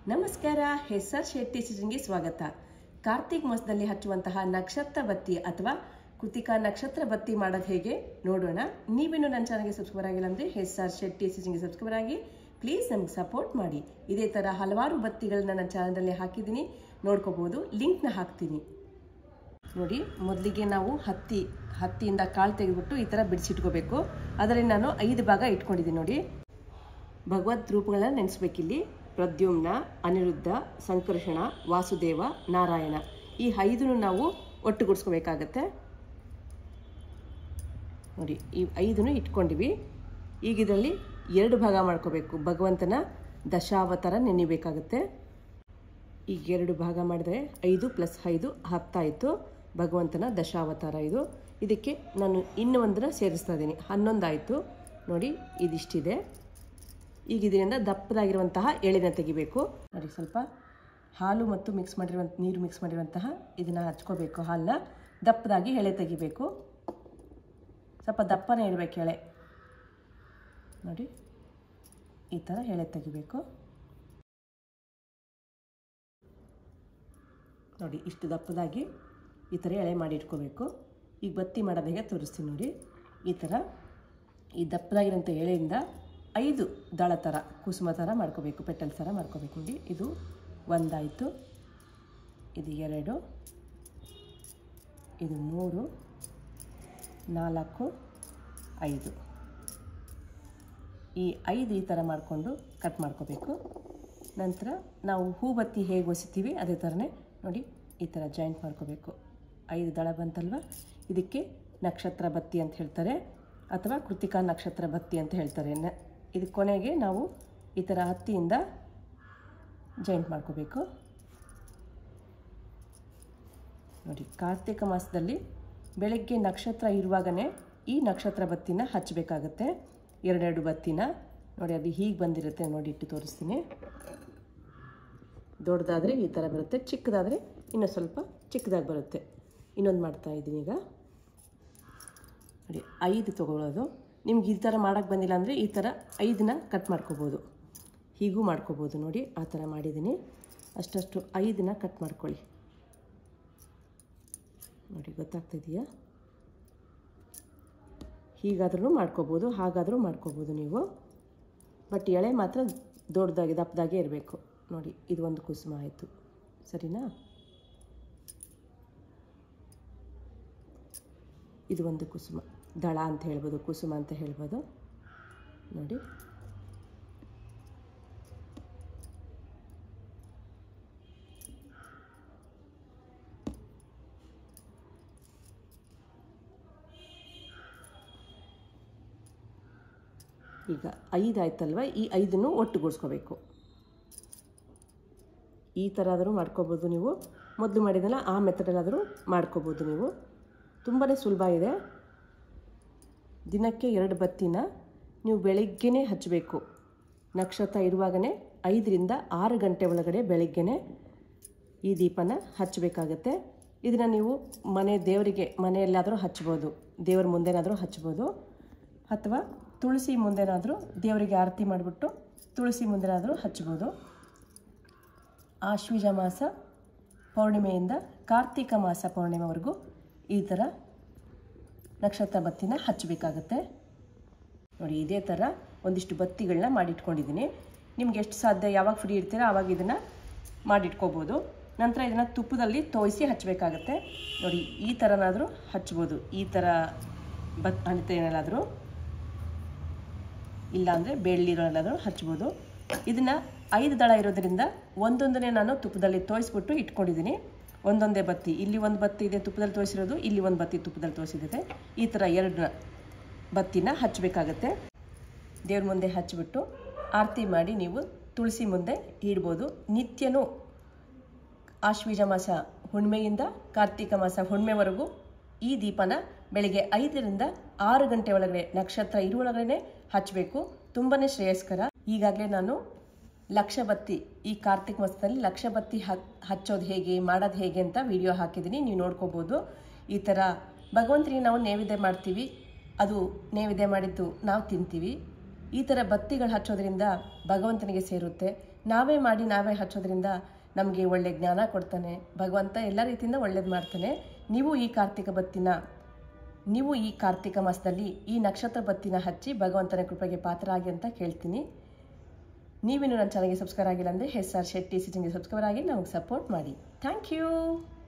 ನಮಸ್ಕಾರ ಹೆಸರ್ ಶೆಟ್ಟಿ ಸೀಸನ್ಗೆ ಸ್ವಾಗತ ಕಾರ್ತಿಕ್ ಮಾಸದಲ್ಲಿ ಹಚ್ಚುವಂತಹ ನಕ್ಷತ್ರ ಬತ್ತಿ ಅಥವಾ ಕೃತಿಕಾ ನಕ್ಷತ್ರ ಬತ್ತಿ ಮಾಡೋದು ಹೇಗೆ ನೋಡೋಣ ನೀವೇನು ನನ್ನ ಚಾನಲ್ಗೆ ಸಬ್ಸ್ಕ್ರೈಬರ್ ಆಗಿಲ್ಲ ಅಂದರೆ ಹೆಸರ್ ಶೆಟ್ಟಿ ಸೀಸನ್ಗೆ ಸಬ್ಸ್ಕ್ರೈಬರ್ ಆಗಿ ಪ್ಲೀಸ್ ನಮ್ಗೆ ಸಪೋರ್ಟ್ ಮಾಡಿ ಇದೇ ಥರ ಹಲವಾರು ಬತ್ತಿಗಳನ್ನ ನನ್ನ ಚಾನಲಲ್ಲಿ ಹಾಕಿದ್ದೀನಿ ನೋಡ್ಕೋಬಹುದು ಲಿಂಕ್ನ ಹಾಕ್ತೀನಿ ನೋಡಿ ಮೊದಲಿಗೆ ನಾವು ಹತ್ತಿ ಹತ್ತಿಯಿಂದ ಕಾಳು ತೆಗೆದುಬಿಟ್ಟು ಈ ಥರ ಬಿಡಿಸಿಟ್ಕೋಬೇಕು ಅದರಲ್ಲಿ ನಾನು ಐದು ಭಾಗ ಇಟ್ಕೊಂಡಿದ್ದೀನಿ ನೋಡಿ ಭಗವದ್ ರೂಪಗಳನ್ನ ನೆನೆಸ್ಬೇಕಿಲ್ಲಿ ಪ್ರದ್ಯುಮ್ನ ಅನಿರುದ್ಧ ಸಂಕರ್ಷಣ ವಾಸುದೇವ ನಾರಾಯಣ ಈ ಐದನ್ನು ನಾವು ಒಟ್ಟುಗೂಡಿಸ್ಕೋಬೇಕಾಗತ್ತೆ ನೋಡಿ ಈ ಐದನ್ನು ಇಟ್ಕೊಂಡಿವಿ ಈಗ ಇದರಲ್ಲಿ ಎರಡು ಭಾಗ ಮಾಡ್ಕೋಬೇಕು ಭಗವಂತನ ದಶಾವತಾರ ನೆನೆಯಬೇಕಾಗತ್ತೆ ಈಗ ಎರಡು ಭಾಗ ಮಾಡಿದ್ರೆ ಐದು ಪ್ಲಸ್ ಐದು ಹತ್ತಾಯಿತು ಭಗವಂತನ ದಶಾವತಾರ ಇದು ಇದಕ್ಕೆ ನಾನು ಇನ್ನೂ ಒಂದನ್ನು ಸೇರಿಸ್ತಾ ಇದ್ದೀನಿ ಹನ್ನೊಂದಾಯಿತು ನೋಡಿ ಇದಿಷ್ಟಿದೆ ಈಗ ಇದರಿಂದ ದಪ್ಪದಾಗಿರುವಂತಹ ಎಳೆನ ತೆಗಿಬೇಕು ನೋಡಿ ಸ್ವಲ್ಪ ಹಾಲು ಮತ್ತು ಮಿಕ್ಸ್ ಮಾಡಿರುವಂಥ ನೀರು ಮಿಕ್ಸ್ ಮಾಡಿರುವಂತಹ ಇದನ್ನು ಹಚ್ಕೋಬೇಕು ಹಾಲನ್ನ ದಪ್ಪದಾಗಿ ಎಳೆ ತೆಗಿಬೇಕು ಸ್ವಲ್ಪ ದಪ್ಪನೇ ಇರಬೇಕು ಎಳೆ ನೋಡಿ ಈ ಥರ ಎಳೆ ತೆಗಿಬೇಕು ನೋಡಿ ಇಷ್ಟು ದಪ್ಪದಾಗಿ ಈ ಥರ ಎಳೆ ಮಾಡಿ ಇಟ್ಕೋಬೇಕು ಈಗ ಬತ್ತಿ ಮಾಡೋದು ಹೇಗೆ ತೋರಿಸ್ತೀನಿ ನೋಡಿ ಈ ಥರ ಈ ದಪ್ಪದಾಗಿರೋಂಥ ಎಳೆಯಿಂದ ಐದು ದಳ ಥರ ಕುಸುಮ ಥರ ಮಾಡ್ಕೋಬೇಕು ಪೆಟಲ್ ಥರ ಮಾಡ್ಕೋಬೇಕು ನೋಡಿ ಇದು ಒಂದಾಯಿತು ಇದು ಎರಡು ಇದು ಮೂರು ನಾಲ್ಕು ಐದು ಈ ಐದು ಈ ಥರ ಮಾಡಿಕೊಂಡು ಕಟ್ ಮಾಡ್ಕೋಬೇಕು ನಂತರ ನಾವು ಹೂ ಬತ್ತಿ ಹೇಗೆ ಒಸಿತೀವಿ ಅದೇ ಥರನೇ ನೋಡಿ ಈ ಥರ ಜಾಯಿಂಟ್ ಮಾಡ್ಕೋಬೇಕು ಐದು ದಳ ಬಂತಲ್ವ ಇದಕ್ಕೆ ನಕ್ಷತ್ರ ಬತ್ತಿ ಅಂತ ಹೇಳ್ತಾರೆ ಅಥವಾ ಕೃತಿಕಾ ನಕ್ಷತ್ರ ಬತ್ತಿ ಅಂತ ಹೇಳ್ತಾರೆ ನ ಇದು ಕೊನೆಗೆ ನಾವು ಈ ಥರ ಹತ್ತಿಯಿಂದ ಜಾಯಿಂಟ್ ಮಾಡ್ಕೋಬೇಕು ನೋಡಿ ಕಾರ್ತಿಕ ಮಾಸದಲ್ಲಿ ಬೆಳಗ್ಗೆ ನಕ್ಷತ್ರ ಇರುವಾಗಲೇ ಈ ನಕ್ಷತ್ರ ಬತ್ತಿನ ಹಚ್ಚಬೇಕಾಗತ್ತೆ ಎರಡೆರಡು ಬತ್ತಿನ ನೋಡಿ ಅದು ಹೀಗೆ ಬಂದಿರುತ್ತೆ ನೋಡಿ ಇಟ್ಟು ತೋರಿಸ್ತೀನಿ ದೊಡ್ಡದಾದರೆ ಈ ಥರ ಬರುತ್ತೆ ಚಿಕ್ಕದಾದರೆ ಇನ್ನೂ ಸ್ವಲ್ಪ ಚಿಕ್ಕದಾಗಿ ಬರುತ್ತೆ ಇನ್ನೊಂದು ಮಾಡ್ತಾ ಇದ್ದೀನಿ ಈಗ ನೋಡಿ ಐದು ತೊಗೊಳ್ಳೋದು ನಿಮ್ಗೆ ಈ ಥರ ಮಾಡೋಕ್ಕೆ ಬಂದಿಲ್ಲ ಅಂದರೆ ಈ ಥರ ಐದನ್ನ ಕಟ್ ಮಾಡ್ಕೋಬೋದು ಹೀಗೂ ಮಾಡ್ಕೋಬೋದು ನೋಡಿ ಆ ಥರ ಮಾಡಿದ್ದೀನಿ ಅಷ್ಟಷ್ಟು ಐದನ್ನ ಕಟ್ ಮಾಡ್ಕೊಳ್ಳಿ ನೋಡಿ ಗೊತ್ತಾಗ್ತಿದೆಯಾ ಹೀಗಾದ್ರೂ ಮಾಡ್ಕೋಬೋದು ಹಾಗಾದರೂ ಮಾಡ್ಕೋಬೋದು ನೀವು ಬಟ್ ಎಳೆ ಮಾತ್ರ ದೊಡ್ಡದಾಗಿ ದಪ್ಪದಾಗೆ ಇರಬೇಕು ನೋಡಿ ಇದು ಒಂದು ಕುಸುಮ ಆಯಿತು ಸರಿನಾ ಇದು ಒಂದು ಕುಸುಮ ದಳ ಅಂತ ಹೇಳ್ಬೋದು ಕುಸುಮ ಅಂತ ಹೇಳ್ಬೋದು ನೋಡಿ ಈಗ ಐದು ಆಯ್ತಲ್ವ ಈ ಐದನ್ನು ಒಟ್ಟುಗೂಡಿಸ್ಕೋಬೇಕು ಈ ಥರ ಆದರೂ ಮಾಡ್ಕೋಬೋದು ನೀವು ಮೊದಲು ಮಾಡಿದಲ್ಲ ಆ ಮೆಥಡಲ್ಲಾದರೂ ಮಾಡ್ಕೋಬೋದು ನೀವು ತುಂಬಾ ಸುಲಭ ಇದೆ ದಿನಕ್ಕೆ ಎರಡು ಬತ್ತಿನ ನೀವು ಬೆಳಗ್ಗೆನೇ ಹಚ್ಚಬೇಕು ನಕ್ಷತ್ರ ಇರುವಾಗಲೇ ಐದರಿಂದ ಆರು ಗಂಟೆ ಒಳಗಡೆ ಬೆಳಗ್ಗೆನೇ ಈ ದೀಪನ ಹಚ್ಚಬೇಕಾಗತ್ತೆ ಇದನ್ನು ನೀವು ಮನೆ ದೇವರಿಗೆ ಮನೆಯಲ್ಲಾದರೂ ಹಚ್ಬೋದು ದೇವರ ಮುಂದೆನಾದರೂ ಹಚ್ಬೋದು ಅಥವಾ ತುಳಸಿ ಮುಂದೆನಾದರೂ ದೇವರಿಗೆ ಆರತಿ ಮಾಡಿಬಿಟ್ಟು ತುಳಸಿ ಮುಂದೆನಾದರೂ ಹಚ್ಬೋದು ಆಶ್ವೀಜ ಮಾಸ ಪೌರ್ಣಿಮೆಯಿಂದ ಕಾರ್ತಿಕ ಮಾಸ ಪೌರ್ಣಿಮೆವರೆಗೂ ಈ ಥರ ನಕ್ಷತ್ರ ಬತ್ತಿನ ಹಚ್ಚಬೇಕಾಗತ್ತೆ ನೋಡಿ ಇದೇ ಥರ ಒಂದಿಷ್ಟು ಬತ್ತಿಗಳನ್ನ ಮಾಡಿಟ್ಕೊಂಡಿದ್ದೀನಿ ನಿಮ್ಗೆ ಎಷ್ಟು ಸಾಧ್ಯ ಯಾವಾಗ ಫ್ರೀ ಇರ್ತೀರೋ ಆವಾಗ ಇದನ್ನು ಮಾಡಿಟ್ಕೋಬೋದು ನಂತರ ಇದನ್ನು ತುಪ್ಪದಲ್ಲಿ ತೋಯಿಸಿ ಹಚ್ಚಬೇಕಾಗತ್ತೆ ನೋಡಿ ಈ ಥರನಾದರೂ ಹಚ್ಬೋದು ಈ ಥರ ಬತ್ ಹಣಿತೇನಲ್ಲಾದರೂ ಇಲ್ಲಾಂದರೆ ಬೆಳ್ಳಿರೋಲ್ಲಾದರೂ ಹಚ್ಬೋದು ಇದನ್ನು ಐದು ದಳ ಇರೋದ್ರಿಂದ ಒಂದೊಂದನೇ ನಾನು ತುಪ್ಪದಲ್ಲಿ ತೋಯಿಸ್ಬಿಟ್ಟು ಇಟ್ಕೊಂಡಿದ್ದೀನಿ ಒಂದೊಂದೇ ಬತ್ತಿ ಇಲ್ಲಿ ಒಂದು ಬತ್ತಿ ಇದೆ ತುಪ್ಪದಲ್ಲಿ ತೋರಿಸಿರೋದು ಇಲ್ಲಿ ಒಂದು ಬತ್ತಿ ತುಪ್ಪದಲ್ಲಿ ತೋರಿಸಿದೆ ಈ ಥರ ಎರಡು ಬತ್ತಿನ ಹಚ್ಚಬೇಕಾಗತ್ತೆ ದೇವ್ರ ಮುಂದೆ ಹಚ್ಚಿಬಿಟ್ಟು ಆರತಿ ಮಾಡಿ ನೀವು ತುಳಸಿ ಮುಂದೆ ಇಡ್ಬೋದು ನಿತ್ಯನೂ ಆಶ್ವೀಜ ಮಾಸ ಹುಣ್ಮೆಯಿಂದ ಕಾರ್ತಿಕ ಮಾಸ ಹುಣ್ಮೆವರೆಗೂ ಈ ದೀಪನ ಬೆಳಿಗ್ಗೆ ಐದರಿಂದ ಆರು ಗಂಟೆ ಒಳಗಡೆ ನಕ್ಷತ್ರ ಇರುವೊಳಗಡೆ ಹಚ್ಚಬೇಕು ತುಂಬಾ ಶ್ರೇಯಸ್ಕರ ಈಗಾಗಲೇ ನಾನು ಲಕ್ಷ ಬತ್ತಿ ಈ ಕಾರ್ತಿಕ ಮಾಸದಲ್ಲಿ ಲಕ್ಷ ಬತ್ತಿ ಹಚ್ಚೋದು ಹೇಗೆ ಮಾಡೋದು ಹೇಗೆ ಅಂತ ವಿಡಿಯೋ ಹಾಕಿದ್ದೀನಿ ನೀವು ನೋಡ್ಕೋಬೋದು ಈ ಥರ ಭಗವಂತನಿಗೆ ನಾವು ನೈವೇದ್ಯ ಮಾಡ್ತೀವಿ ಅದು ನೈವೇದ್ಯ ಮಾಡಿದ್ದು ನಾವು ತಿಂತೀವಿ ಈ ಥರ ಬತ್ತಿಗಳು ಹಚ್ಚೋದ್ರಿಂದ ಭಗವಂತನಿಗೆ ಸೇರುತ್ತೆ ನಾವೇ ಮಾಡಿ ನಾವೇ ಹಚ್ಚೋದ್ರಿಂದ ನಮಗೆ ಒಳ್ಳೆ ಜ್ಞಾನ ಕೊಡ್ತಾನೆ ಭಗವಂತ ಎಲ್ಲ ರೀತಿಯಿಂದ ಒಳ್ಳೇದು ಮಾಡ್ತಾನೆ ನೀವು ಈ ಕಾರ್ತಿಕ ಬತ್ತಿನ ನೀವು ಈ ಕಾರ್ತಿಕ ಮಾಸದಲ್ಲಿ ಈ ನಕ್ಷತ್ರ ಬತ್ತಿನ ಹಚ್ಚಿ ಭಗವಂತನ ಕೃಪೆಗೆ ಪಾತ್ರರಾಗಿ ಅಂತ ಕೇಳ್ತೀನಿ ನೀವಿನ್ನು ನನ್ನ ಚಾನಲ್ಗೆ ಸಬ್ಸ್ಕ್ರೈಬ್ ಆಗಿಲ್ಲ ಅಂದರೆ ಎಸ್ ಆರ್ ಶೆಟ್ಟಿ ಸಿಟಿಂಗ್ಗೆ ಸಬ್ಸ್ಕ್ರೈಬ್ ಆಗಿ ನಮಗೆ ಸಪೋರ್ಟ್ ಮಾಡಿ ಥ್ಯಾಂಕ್ ಯು